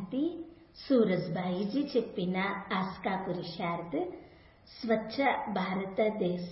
శాంతి సూరజ్బాయిజీ చెప్పిన ఆస్కా పురుషార్థ్ స్వచ్ఛ భారతదేశ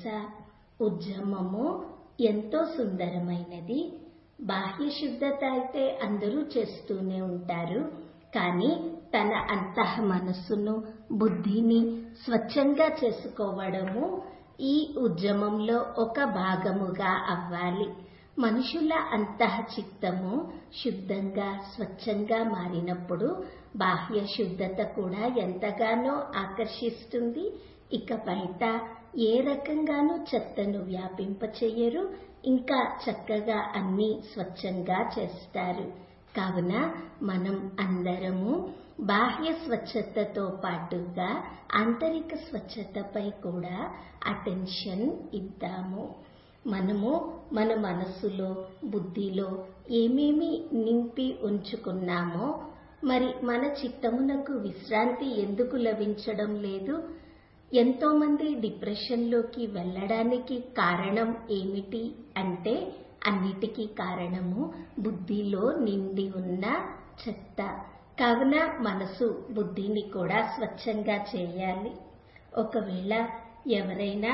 ఉద్యమము ఎంతో సుందరమైనది బాహ్య శుద్ధత అయితే అందరూ చేస్తూనే ఉంటారు కానీ తన అంతః మనస్సును బుద్ధిని స్వచ్ఛంగా చేసుకోవడము ఈ ఉద్యమంలో ఒక భాగముగా అవ్వాలి మనుషుల అంతః చిత్తము శుద్ధంగా స్వచ్ఛంగా మారినప్పుడు బాహ్య శుద్ధత కూడా ఎంతగానో ఆకర్షిస్తుంది ఇక బయట ఏ రకంగానూ చెత్తను వ్యాపింపచేయరు ఇంకా చక్కగా అన్ని స్వచ్ఛంగా చేస్తారు కావున మనం అందరము బాహ్య స్వచ్ఛతతో పాటుగా ఆంతరిక స్వచ్ఛతపై కూడా అటెన్షన్ ఇద్దాము మనము మన మనస్సులో బుద్ధిలో ఏమేమి నింపి ఉంచుకున్నామో మరి మన చిత్తమునకు విశ్రాంతి ఎందుకు లభించడం లేదు ఎంతో మంది డిప్రెషన్లోకి వెళ్ళడానికి కారణం ఏమిటి అంటే అన్నిటికీ కారణము బుద్ధిలో నిండి ఉన్న చెత్త కావున మనసు బుద్ధిని కూడా స్వచ్ఛంగా చేయాలి ఒకవేళ ఎవరైనా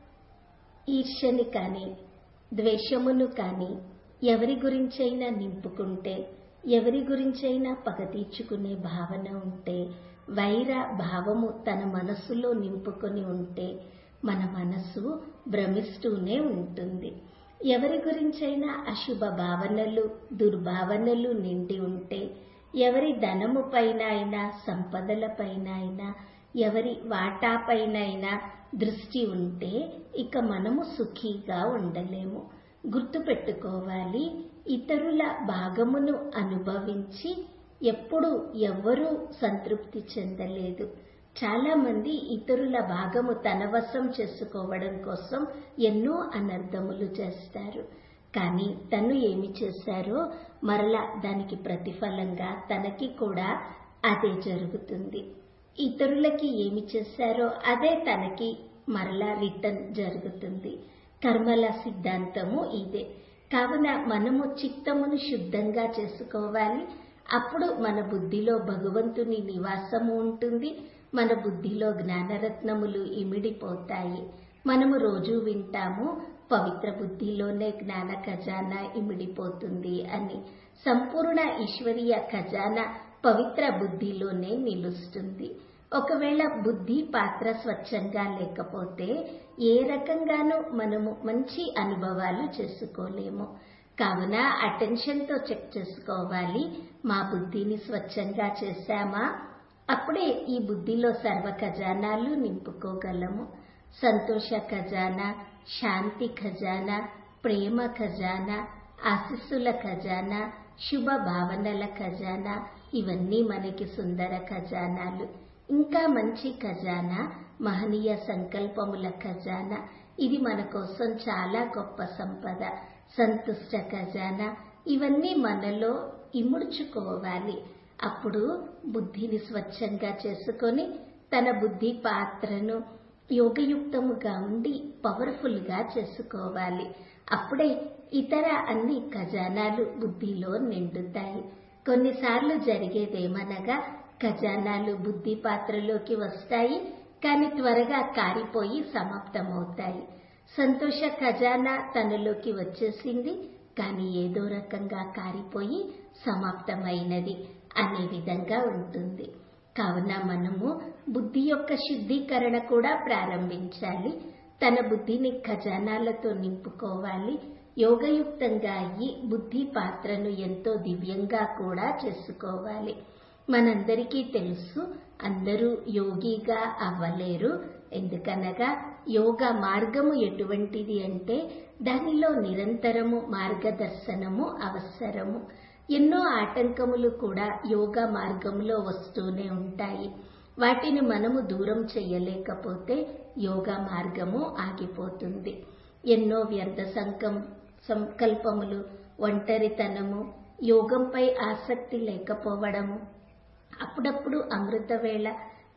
ఈర్ష్యని కానీ ద్వేషమును కానీ ఎవరి గురించైనా నింపుకుంటే ఎవరి గురించైనా పగ తీర్చుకునే భావన ఉంటే వైర భావము తన మనస్సులో నింపుకొని ఉంటే మన మనస్సు భ్రమిస్తూనే ఉంటుంది ఎవరి గురించైనా అశుభ భావనలు దుర్భావనలు నిండి ఉంటే ఎవరి ధనము పైన అయినా సంపదల పైన అయినా ఎవరి వాటా పైన అయినా దృష్టి ఉంటే ఇక మనము సుఖీగా ఉండలేము గుర్తుపెట్టుకోవాలి ఇతరుల భాగమును అనుభవించి ఎప్పుడు ఎవ్వరూ సంతృప్తి చెందలేదు చాలా మంది ఇతరుల భాగము తన వశం చేసుకోవడం కోసం ఎన్నో అనర్థములు చేస్తారు కానీ తను ఏమి చేశారో మరలా దానికి ప్రతిఫలంగా తనకి కూడా అదే జరుగుతుంది ఇతరులకి ఏమి చేశారో అదే తనకి మరలా రిటర్న్ జరుగుతుంది కర్మల సిద్ధాంతము ఇదే కావున మనము చిత్తమును శుద్ధంగా చేసుకోవాలి అప్పుడు మన బుద్ధిలో భగవంతుని నివాసము ఉంటుంది మన బుద్ధిలో జ్ఞానరత్నములు ఇమిడిపోతాయి మనము రోజు వింటాము పవిత్ర బుద్ధిలోనే జ్ఞాన ఖజానా ఇమిడిపోతుంది అని సంపూర్ణ ఈశ్వరీయ ఖజానా పవిత్ర బుద్ధిలోనే నిలుస్తుంది ఒకవేళ బుద్ధి పాత్ర స్వచ్ఛంగా లేకపోతే ఏ రకంగానూ మనము మంచి అనుభవాలు చేసుకోలేము కావున అటెన్షన్తో చెక్ చేసుకోవాలి మా బుద్ధిని స్వచ్ఛంగా చేశామా అప్పుడే ఈ బుద్ధిలో సర్వ ఖజానాలు నింపుకోగలము సంతోష ఖజానా శాంతి ఖజానా ప్రేమ ఖజానా ఆశస్సుల ఖజానా శుభ భావనల ఖజానా ఇవన్నీ మనకి సుందర ఖజానాలు ఇంకా మంచి ఖజానా మహనీయ సంకల్పముల ఖజానా ఇది మన కోసం చాలా గొప్ప సంపద సంతుష్ట ఖజానా ఇవన్నీ మనలో ఇముడ్చుకోవాలి అప్పుడు బుద్ధిని స్వచ్ఛంగా చేసుకొని తన బుద్ధి పాత్రను యోగయుక్తముగా ఉండి పవర్ఫుల్ గా చేసుకోవాలి అప్పుడే ఇతర అన్ని ఖజానాలు బుద్ధిలో నిండుతాయి కొన్నిసార్లు జరిగేదేమనగా ఖజానాలు బుద్ధి పాత్రలోకి వస్తాయి కానీ త్వరగా కారిపోయి సమాప్తమవుతాయి సంతోష ఖజానా తనలోకి వచ్చేసింది కానీ ఏదో రకంగా కారిపోయి సమాప్తమైనది అనే విధంగా ఉంటుంది కావున మనము బుద్ధి యొక్క శుద్ధీకరణ కూడా ప్రారంభించాలి తన బుద్ధిని ఖజానాలతో నింపుకోవాలి యోగయుక్తంగా అయ్యి బుద్ధి పాత్రను ఎంతో దివ్యంగా కూడా చేసుకోవాలి మనందరికీ తెలుసు అందరూ యోగిగా అవ్వలేరు ఎందుకనగా యోగ మార్గము ఎటువంటిది అంటే దానిలో నిరంతరము మార్గదర్శనము అవసరము ఎన్నో ఆటంకములు కూడా యోగా మార్గంలో వస్తూనే ఉంటాయి వాటిని మనము దూరం చేయలేకపోతే యోగా మార్గము ఆగిపోతుంది ఎన్నో వ్యర్థ సంకం సంకల్పములు ఒంటరితనము యోగంపై ఆసక్తి లేకపోవడము అప్పుడప్పుడు అమృత వేళ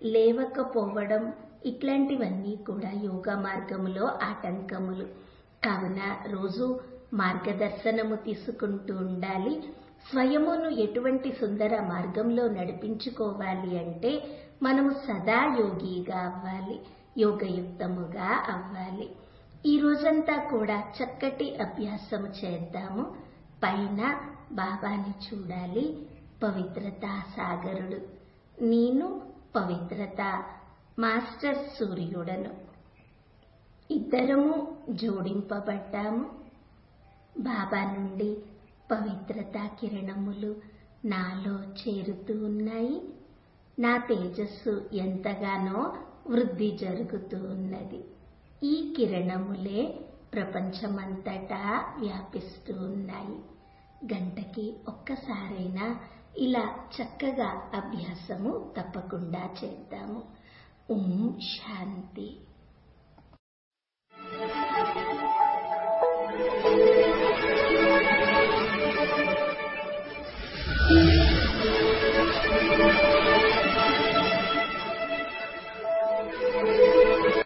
లేవకపోవడం ఇట్లాంటివన్నీ కూడా యోగా మార్గములో ఆటంకములు కావున రోజు మార్గదర్శనము తీసుకుంటూ ఉండాలి స్వయమును ఎటువంటి సుందర మార్గంలో నడిపించుకోవాలి అంటే మనము సదా యోగిగా అవ్వాలి యోగయుక్తముగా అవ్వాలి ఈ రోజంతా కూడా చక్కటి అభ్యాసము చేద్దాము పైన బాబాని చూడాలి పవిత్రత సాగరుడు నేను పవిత్రత మాస్టర్ సూర్యుడను ఇద్దరము జోడింపబడ్డాము బాబా నుండి పవిత్రత కిరణములు నాలో చేరుతూ ఉన్నాయి నా తేజస్సు ఎంతగానో వృద్ధి జరుగుతూ ఉన్నది ఈ కిరణములే ప్రపంచమంతటా వ్యాపిస్తూ ఉన్నాయి గంటకి ఒక్కసారైనా ఇలా చక్కగా అభ్యాసము తప్పకుండా చేద్దాము ఓం శాంతి